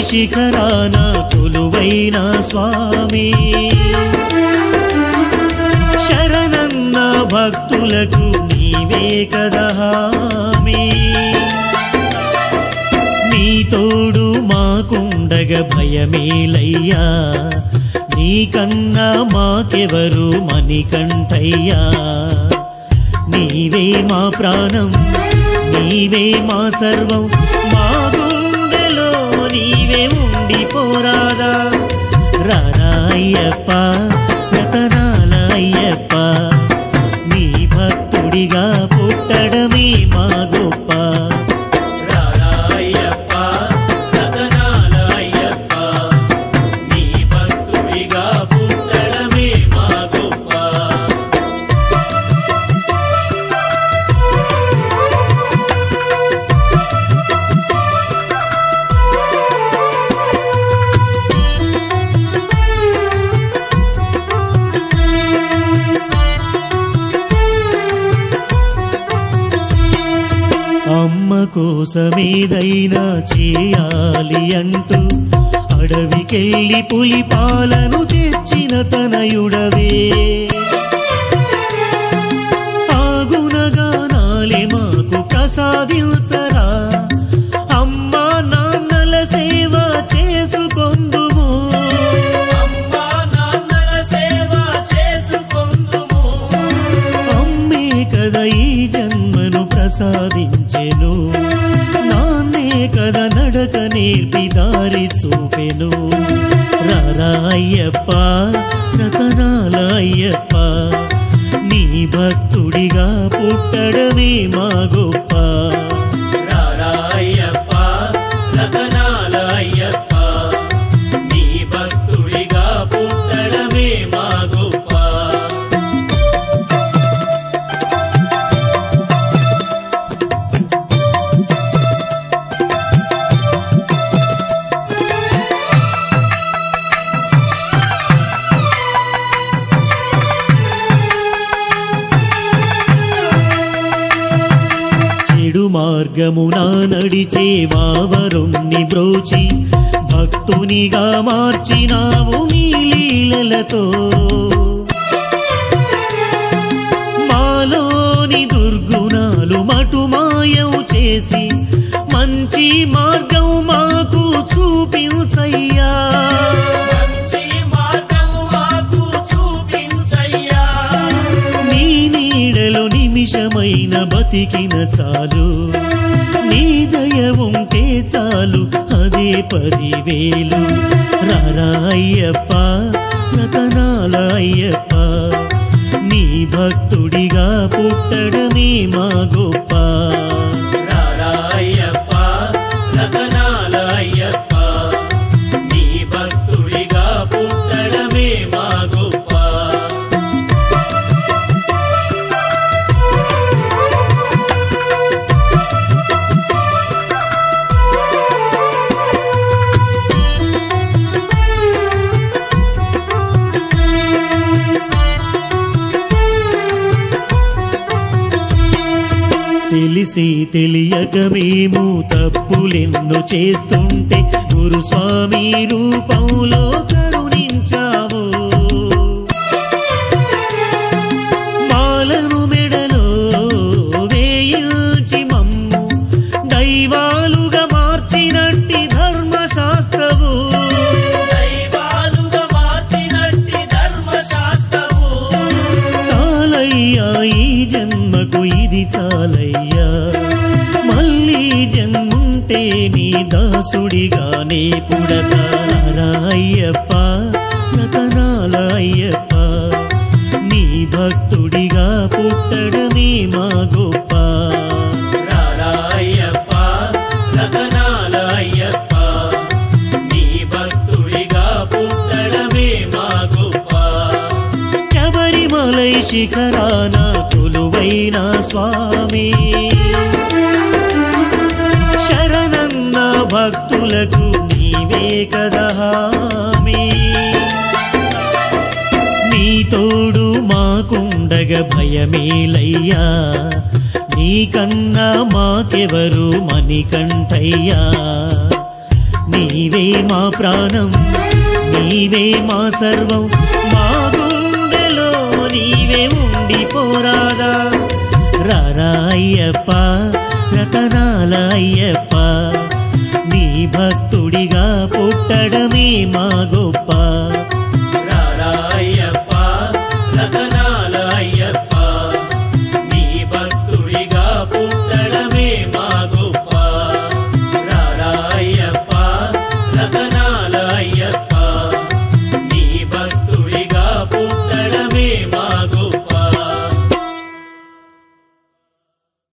శిఖరాన కొలువైన స్వామి శరణన్న భక్తులకు నీవే కదా హామీ నీ తోడు మాకుండగ భయమేలయ్యా నీకన్నా మాకెవరు మణికంఠయ్యా నీవే మా ప్రాణం నీవే మా సర్వం మా గుండెలో నీవే ఉండిపోరాదా రారా అయ్యప్ప రతనాల అయ్యప్ప నీ భక్తుడిగా పుట్టడమే మా గొప్ప రారా అయ్యప్ప రతనాల అయ్యప్ప నీ భక్తుడిగా పుట్టడమే మా గొప్ప అమ్మ కోసమేదైనా చేయాలి అంటూ అడవికెళ్ళి పులి పాలను తెచ్చిన తనయుడవే ఆగునగానాలే మాకు ప్రసాదించరా అమ్మా నాన్నల సేవ చేసుకొందుము అమ్మా నాన్నల సేవ చేసుకొందుము అమ్మే కదా ఈ జన్మను ప్రసాదించెను నాన్నే కదా నడక నేర్పి దారి చూపెను రారా అయ్యప్ప రతనాల అయ్యప్ప నీ భక్తుడిగా పుట్టడమే మా గొప్ప రారా అయ్యప్ప రతనాల అయ్యప్ప నీ భక్తుడిగా పుట్టడమే మా గొప్ప చెడు మార్గమున నడిచే వావరుణ్ణి బ్రోచి భక్తునిగా మార్చినావు నీ లీలలతో మాలోని దుర్గుణాలు మటుమాయం చేసి మంచి మార్గం మాకు చూపించయ్యా మంచి మార్గం మాకు చూపించయ్యా నీ నీడలో నిమిషమైన బతికిన చాలు నీ దయ ఉంటే చాలు అదే పదివేలు రారా అయ్యప్ప రతనాల అయ్యప్ప నీ భక్తుడిగా పుట్టడమే మా గొప్ప రారా అయ్యప్ప రతనాల అయ్యప్ప నీ భక్తుడిగా పుట్టడమే మా గొప్ప తెలిసి తెలియక మేము తప్పులెన్నో చేస్తుంటే గురుస్వామి రూపంలో కరుణించావు మాలను మెడలో వేయించి మమ్ము దైవాలుగా మార్చినట్టి ధర్మశాస్త్రవు దైవాలుగా మార్చినట్టి ధర్మశాస్త్రవు చాలయ్యా ఈ జన్మకు ఇది చాలయ్యా మళ్ళీ జన్ముంటే నీ దాసుడిగానే పుడతారా అయ్యప్ప రతనాల అయ్యప్ప నీ భక్తుడిగా పుట్టడమే మా గొప్ప రారా అయ్యప్ప రతనాల అయ్యప్ప నీ భక్తుడిగా పుట్టడమే మా గొప్ప శబరిమలై శిఖరాన కొలువైన స్వామి శరణన్న భక్తులకు నీవే కదా హామీ నీ తోడు మాకుండగ భయమేలయ్యా నీకన్నా మాకెవరు మణికంఠయ్యా నీవే మా ప్రాణం నీవే మా సర్వం మా గుండెలో నీవే ఉండిపోరాదా రారా అయ్యప్ప రతనాల అయ్యప్ప నీ భక్తుడిగా పుట్టడమే మా గొప్ప